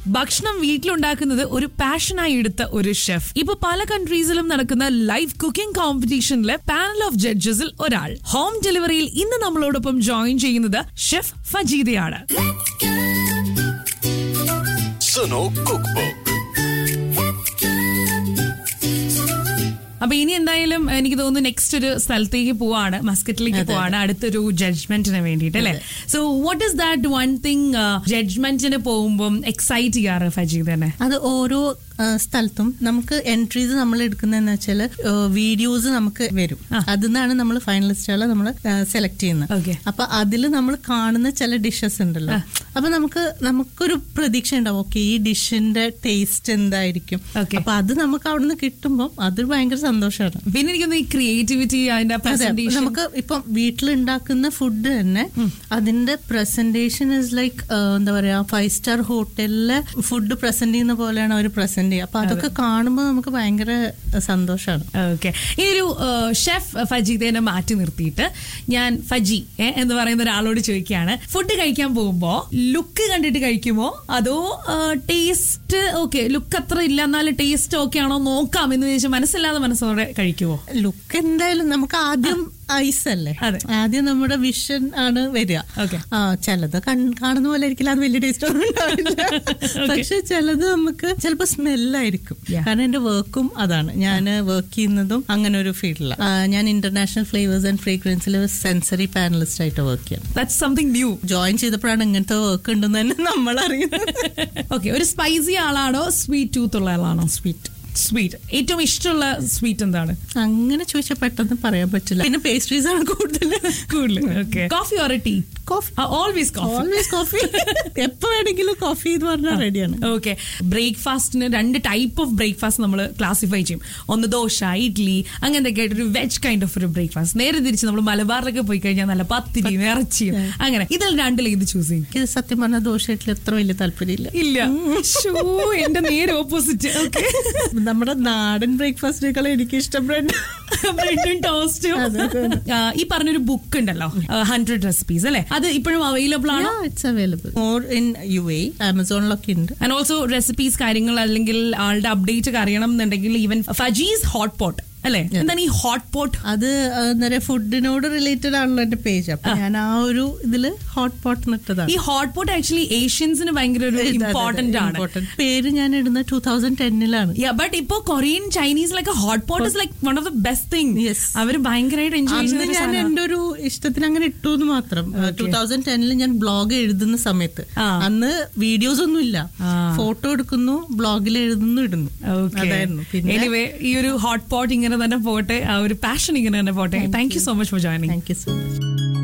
ഭക്ഷണം വീട്ടിലുണ്ടാക്കുന്നത് ഒരു പാഷനായി എടുത്ത ഒരു ഷെഫ് ഇപ്പൊ പല കൺട്രീസിലും നടക്കുന്ന ലൈവ് കുക്കിംഗ് കോമ്പറ്റീഷനിലെ പാനൽ ഓഫ് ജഡ്ജസിൽ ഒരാൾ ഹോം ഡെലിവറിയിൽ ഇന്ന് നമ്മളോടൊപ്പം ജോയിൻ ചെയ്യുന്നത് ഷെഫ് ഫജീദയാണ് സുനോ കുക്ക് ബുക്ക് അപ്പൊ ഇനി എന്തായാലും എനിക്ക് തോന്നുന്നു നെക്സ്റ്റ് ഒരു സ്ഥലത്തേക്ക് പോവാണ് മസ്കറ്റിലേക്ക് പോവാണ് അടുത്തൊരു ജഡ്ജ്മെന്റിന് വേണ്ടിയിട്ട് അല്ലെ so what is that one thing ജഡ്ജ്മെന്റിന് പോകുമ്പോൾ എക്സൈറ്റ് ചെയ്യാറ് ഫജീദ് തന്നെ അത് ഓരോ ആ, സ്ഥലത്തും നമുക്ക് എൻട്രീസ് നമ്മൾ എടുക്കുന്നതെന്ന് വെച്ചാൽ വീഡിയോസ് നമുക്ക് വരും അതിന്നാണ് നമ്മൾ ഫൈനലിസ്റ്റുകളെ നമ്മൾ സെലക്ട് ചെയ്യുന്നത് Okay. അപ്പൊ അതിൽ നമ്മൾ കാണുന്ന ചില ഡിഷസ് ഉണ്ടല്ലോ അപ്പൊ നമുക്ക് നമുക്കൊരു പ്രതീക്ഷ ഉണ്ടാവും ഓക്കെ ഈ ഡിഷിന്റെ ടേസ്റ്റ് എന്തായിരിക്കും Okay. അപ്പൊ അത് നമുക്ക് അവിടുന്ന് കിട്ടുമ്പോൾ അത് ഭയങ്കര സന്തോഷമാണ് പിന്നെ എനിക്കൊന്ന് ഈ ക്രിയേറ്റിവിറ്റി അതിന്റെ അതെ പ്രസന്റേഷൻ നമുക്ക് ഇപ്പം വീട്ടിലുണ്ടാക്കുന്ന ഫുഡ് തന്നെ അതിന്റെ പ്രസന്റേഷൻ ഇസ് ലൈക്ക് എന്താ പറയാ ഫൈവ് സ്റ്റാർ ഹോട്ടലിലെ ഫുഡ് പ്രസന്റ് ചെയ്യുന്ന പോലെയാണ് അവർ പ്രസന്റ് ചെയ്യുക അപ്പൊ അതൊക്കെ കാണുമ്പോൾ നമുക്ക് ഭയങ്കര സന്തോഷമാണ് ഓക്കെ ഈ ഒരു ഷെഫ് ഫജീദേനെ മാറ്റി നിർത്തിയിട്ട് ഞാൻ ഫജി ഏ, എന്ന് പറയുന്ന ഒരാളോട് ചോദിക്കുകയാണ് ഫുഡ് കഴിക്കാൻ പോകുമ്പോ ലുക്ക് കണ്ടിട്ട് കഴിക്കുമോ അതോ ടേസ്റ്റ് ഓക്കെ ലുക്ക് അത്ര ഇല്ല എന്നാലും ടേസ്റ്റ് ഓക്കെ ആണോ നോക്കാം എന്ന് ചോദിച്ചാൽ മനസ്സില്ലാതെ മനസ്സോടെ കഴിക്കുമോ ലുക്ക് എന്തായാലും നമുക്ക് ആദ്യം ഐസ് അല്ലേ അതെ. ആദ്യം നമ്മുടെ വിഷൻ ആണ് വരിക Okay. ആ ചിലത് കൺ- കാണുന്ന പോലെ ആയിരിക്കില്ല അത് വലിയ ടേസ്റ്റ് ഒന്നും ഉണ്ടാവില്ല പക്ഷെ ചിലത് നമുക്ക് ചിലപ്പോ സ്മെല്ലായിരിക്കും Yeah. കാരണം എന്റെ വർക്കും അതാണ് ഞാൻ വർക്ക് ചെയ്യുന്നതും അങ്ങനെ ഒരു ഫീൽഡിലാണ് ഞാൻ ഇന്റർനാഷണൽ ഫ്ലേവേഴ്സ് ആൻഡ് ഫ്രേഗ്രൻസിൽ സെൻസറി പാനലിസ്റ്റ് ആയിട്ട് വർക്ക് ചെയ്യണം ദാറ്റ്സ് സംതിങ് ന്യൂ ജോയിൻ ചെയ്തപ്പോഴാണ് ഇങ്ങനത്തെ വർക്ക് ഉണ്ടെന്ന് തന്നെ നമ്മൾ അറിയുന്നത് ഓക്കെ ഒരു സ്പൈസി ആളാണോ സ്വീറ്റ് ടൂത്ത് ഉള്ള ആളാണോ സ്വീറ്റ് സ്വീറ്റ് ഏറ്റവും ഇഷ്ടമുള്ള സ്വീറ്റ് എന്താണ് അങ്ങനെ ചോദിച്ചാൽ പെട്ടെന്ന് പറയാൻ പറ്റില്ല പിന്നെ പേസ്ട്രീസ് ആണ് കൂടുതൽ കൂടുതൽ okay coffee or tea coffee always coffee always coffee എപ്പോ വേണമെങ്കിലും കോഫി എന്ന് പറഞ്ഞാൽ റെഡിയാണ് ഓക്കെ ബ്രേക്ക്ഫാസ്റ്റിന് രണ്ട് ടൈപ്പ് ഓഫ് ബ്രേക്ക്ഫാസ്റ്റ് നമ്മൾ ക്ലാസിഫൈ ചെയ്യും ഒന്ന് ദോശ ഇഡ്ലി അങ്ങനത്തെ ആയിട്ട് ഒരു വെജ് കൈൻഡ് ഓഫ് ഒരു ബ്രേക്ക്ഫാസ്റ്റ് നേരെ തിരിച്ച് നമ്മൾ മലബാറിലൊക്കെ പോയി കഴിഞ്ഞാൽ നല്ല പത്തിരിയും ഇറച്ചിയും അങ്ങനെ ഇതിൽ രണ്ടിൽ ഇത് ചൂസ് ചെയ്യും ഇത് സത്യം പറഞ്ഞ ദോഷമായിട്ടിൽ എത്ര വലിയ താല്പര്യമില്ല ഇല്ല ഷോ എന്റെ നേരെ ഓപ്പോസിറ്റ് ഓക്കെ നമ്മുടെ നാടൻ ബ്രേക്ക്ഫാസ്റ്റിനേക്കാളും എനിക്ക് ഇഷ്ടം ബ്രെഡ് ബ്രെഡും ടോസ്റ്റും അതെ, അതെ, അതെ. ഈ പറഞ്ഞൊരു ബുക്ക് ഉണ്ടല്ലോ ഹൺഡ്രഡ് റെസിപ്പീസ് അല്ലെ അത് ഇപ്പോഴും അവൈലബിൾ ആണോ it's available more in U A ആമസോണിലൊക്കെ ഉണ്ട് ആൻഡ് ഓൾസോ റെസിപ്പീസ് കാര്യങ്ങൾ അല്ലെങ്കിൽ ആളുടെ അപ്ഡേറ്റ് അറിയണം എന്നുണ്ടെങ്കിൽ ഈവൻ ഫജീസ് ഹോട്ട് പോട്ട് അല്ലെ എന്താണ് ഈ ഹോട്ട് പോട്ട് അത് ആ, എന്താ പറയാ ഫുഡിനോട് റിലേറ്റഡ് ആണല്ലോ എന്റെ പേജ് അപ്പൊ ഞാൻ ആ ഒരു ഇതില് ഹോട്ട് പോട്ട് ഇട്ടതാണ് ഈ ഹോട്ട് പോട്ട് ആക്ച്വലി ഏഷ്യൻസിന് ഭയങ്കര ഒരു അതെ, അതെ, ഇമ്പോർട്ടന്റ് ആണ് important. പേര് ഞാൻ ഇടുന്ന ടൂ തൗസൻഡ് ടെന്നിലാണ് ബട്ട് ഇപ്പോ കൊറിയൻ ചൈനീസിലൊക്കെ hot pot is like one of the best thing Yes. അവർ ഭയങ്കരമായിട്ട് എൻജോയ് അന്ന് ചെയ്യുന്ന ഒരു ഞാൻ സാധനമാണ്. എന്റെ ഒരു ഇഷ്ടത്തിന് അങ്ങനെ ഇട്ടു എന്ന് മാത്രം ടൂ തൗസൻഡ് ടെന്നിൽ ഞാൻ ബ്ലോഗ് എഴുതുന്ന സമയത്ത് ആ. അന്ന് വീഡിയോസ് ഒന്നും ഇല്ല ആ. ഫോട്ടോ എടുക്കുന്നു ബ്ലോഗിൽ എഴുതുന്നു ഇടുന്നു Okay. അതായിരുന്നു പിന്നെ എനിവേ ഈ ഒരു ഹോട്ട് പോട്ട് ഇങ്ങനെ തന്നെ പോട്ടെ ആ ഒരു പാഷൻ ഇങ്ങനെ തന്നെ പോട്ടെ thank you so much for joining thank you so much